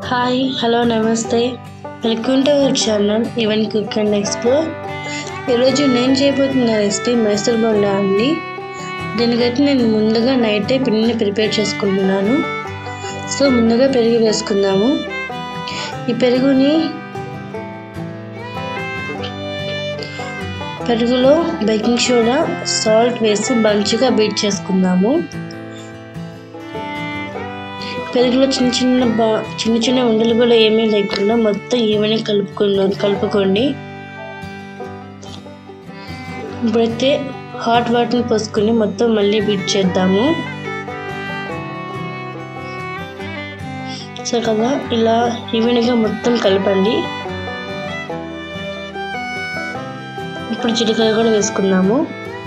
Hi hello namaste welcome to our channel even cook and explore ఈరోజు నేను చేయబోతున్న recipe Mysore bonda అండి దీనికైతే నేను ముందుగా నైటే పిండిని ప్రిపేర్ చేసుకుంటున్నాను సో ముందుగా పెరుగు వేసుకుందాము ఈ పెరుగుని పెరుగులో బేకింగ్ సోడా సాల్ట్ వేసి మంచిగా బీట్ చేసుకుందాము పెరుగులో చిన్న చిన్న బా చిన్న చిన్న ఉండలు కూడా ఏమీ లేకుండా మొత్తం ఈవెన్ కలుపుకుందాం కలుపుకోండి ఇప్పుడైతే హాట్ వాటర్ని పోసుకొని మొత్తం మళ్ళీ బీట్ చేద్దాము సో కదా ఇలా ఈవెన్గా మొత్తం కలపండి ఇప్పుడు జీలకర్ర కూడా వేసుకుందాము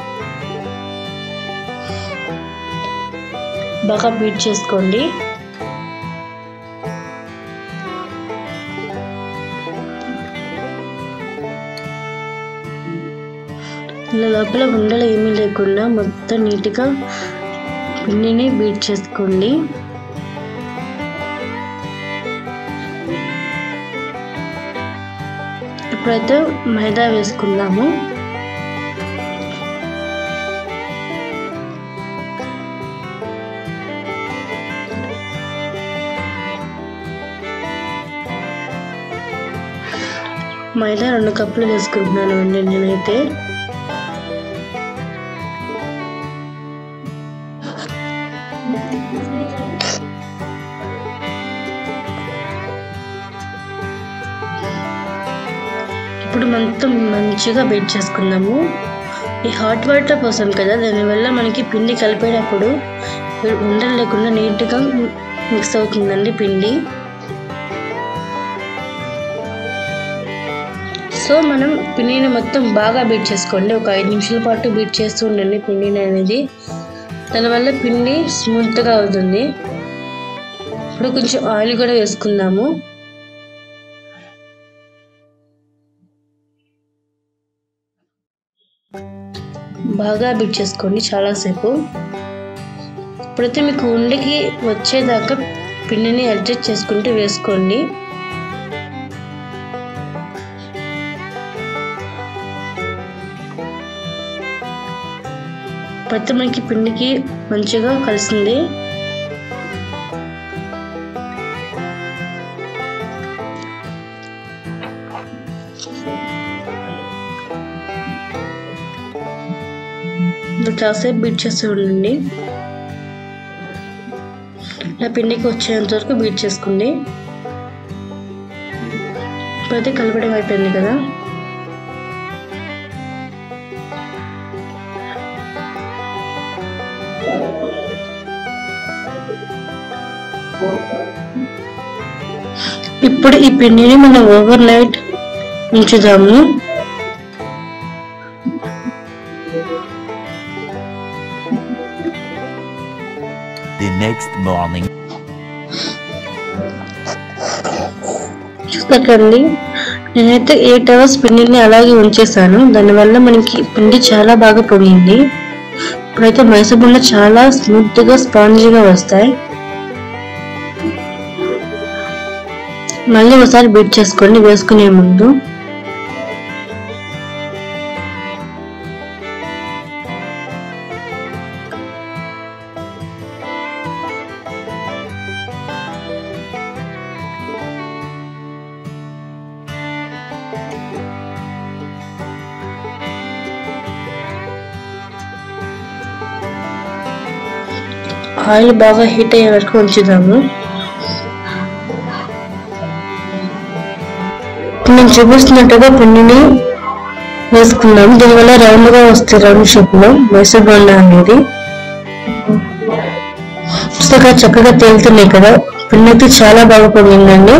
బాగా బీట్ చేసుకోండి ఇలా లోపల ఉండలు ఏమీ లేకుండా మొత్తం నీట్గా పిండిని బీట్ చేసుకోండి ఇప్పుడైతే మైదా వేసుకుందాము మైదా రెండు కప్పులు వేసుకుంటున్నాను అండి నేనైతే ఇప్పుడు మొత్తం మంచిగా బీట్ చేసుకుందాము ఈ హాట్ వాటర్ పోసాం కదా దానివల్ల మనకి పిండి కలిపేటప్పుడు ఉండలు లేకుండా నీట్గా మిక్స్ అవుతుందండి పిండి సో మనం పిండిని మొత్తం బాగా బీట్ చేసుకోండి ఒక ఐదు నిమిషాల పాటు బీట్ చేస్తూ ఉండండి పిండిని అనేది దానివల్ల పిండి స్మూత్గా అవుతుంది ఇప్పుడు కొంచెం ఆయిల్ కూడా వేసుకుందాము బాగా బీట్ చేసుకోండి చాలాసేపు ఇప్పుడైతే మీకు ఉండకి వచ్చేదాకా పిండిని అడ్జస్ట్ చేసుకుంటూ వేసుకోండి ఇప్పుడైతే మనకి పిండికి మంచిగా కలిసింది ఇంకా కాసేపు బీట్ చేస్తూ ఉండండి ఇలా పిండికి వచ్చేంత వరకు బీట్ చేసుకోండి ఇప్పుడైతే కలపడం అయిపోయింది కదా ఇప్పుడు ఈ పిండిని మనం ఓవర్ నైట్ ఉంచుదాము the next morning. చూసాకండి నేనైతే ఎయిట్ అవర్స్ పిండిని అలాగే ఉంచేసాను దానివల్ల మనకి పిండి చాలా బాగా పొంగింది ఇప్పుడైతే మైసూర్ బుల్ల చాలా స్మూత్గా స్పాంజీగా వస్తాయి మళ్ళీ ఒకసారి బీట్ చేసుకోండి వేసుకునే ముందు ఆయిల్ బాగా హీట్ అయ్యే వరకు ఉంచుదాము నేను చూపిస్తున్నట్టుగా పిండిని వేసుకున్నాము దీనివల్ల రౌండ్ గా వస్తుంది రౌండ్ షేప్ లో మైసూర్ బోండా అనేది చూసాక చక్కగా తేలుతున్నాయి కదా పిండి అయితే చాలా బాగా పొంగిందండి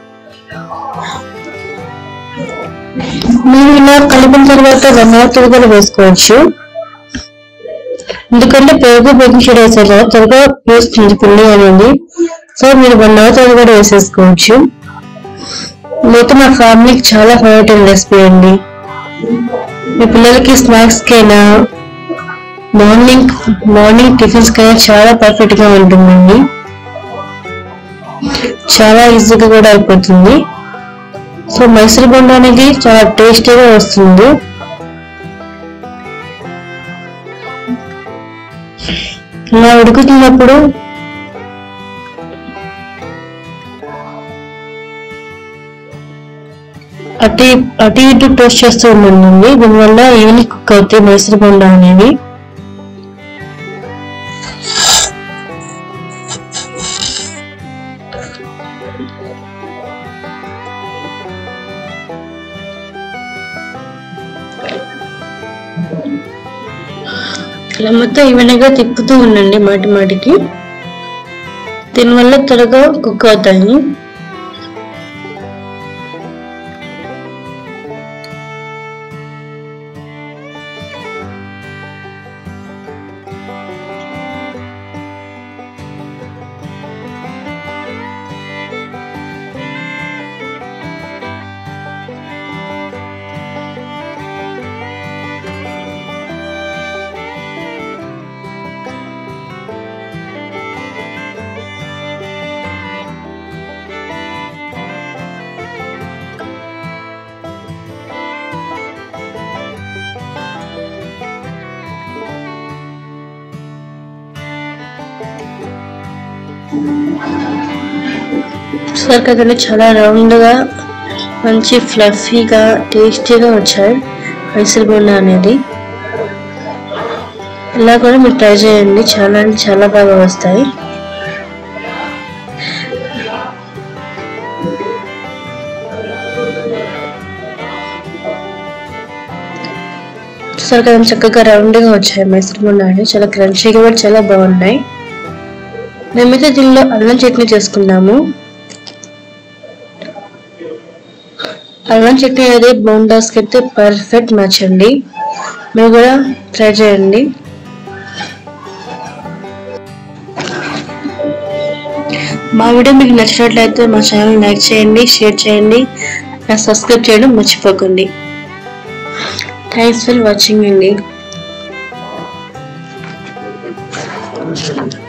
మీరు ఇలా కలిపిన తర్వాత వన్ కూడా వేసుకోవచ్చు ఎందుకంటే పెరుగు బేకింగ్ సోడా వేసారు కదా త్వరగా వేస్తుంది పిండి అనేది సో మీరు వన్ అవర్ తర్వాత కూడా వేసేసుకోవచ్చు లేకపోతే మా ఫ్యామిలీకి చాలా ఫేవరెట్ రెసిపీ అండి మీ పిల్లలకి స్నాక్స్ కైనా మార్నింగ్ మార్నింగ్ టిఫిన్స్ కైనా చాలా పర్ఫెక్ట్ గా ఉంటుందండి చాలా ఈజీగా కూడా అయిపోతుంది సో మైసూర్ బొండా అనేది చాలా టేస్టీగా వస్తుంది ఇలా ఉడుకుతున్నప్పుడు అటు అటు ఇటు టోస్ట్ చేస్తూ ఉండండి దీనివల్ల ఈవెన్ కుక్ అవుతాయి మైసూర్ బొండా అనేవి ఇలా మొత్తం ఈవెన్గా తిప్పుతూ ఉండండి మాటి మాటికి దీనివల్ల త్వరగా కుక్ అవుతాయి చూసారు కదండి చాలా రౌండ్గా మంచి ఫ్లఫీగా టేస్టీగా వచ్చాయి మైసూర్ బోండా అనేది ఇలా కూడా మీరు ట్రై చేయండి చాలా అంటే చాలా బాగా వస్తాయి చూసారు కదా చక్కగా రౌండ్గా వచ్చాయి మైసూర్ బోండా అని చాలా క్రంచీగా కూడా చాలా బాగున్నాయి మేమైతే దీనిలో అల్లం చట్నీ చేసుకున్నాము అల్లం చట్నీ అనేది బోండాస్కి అయితే పర్ఫెక్ట్ మ్యాచ్ అండి మీరు కూడా ట్రై చేయండి మా వీడియో మీకు నచ్చినట్లయితే మా ఛానల్ లైక్ చేయండి షేర్ చేయండి నా సబ్స్క్రైబ్ చేయడం మర్చిపోకండి థ్యాంక్స్ ఫర్ వాచింగ్ అండి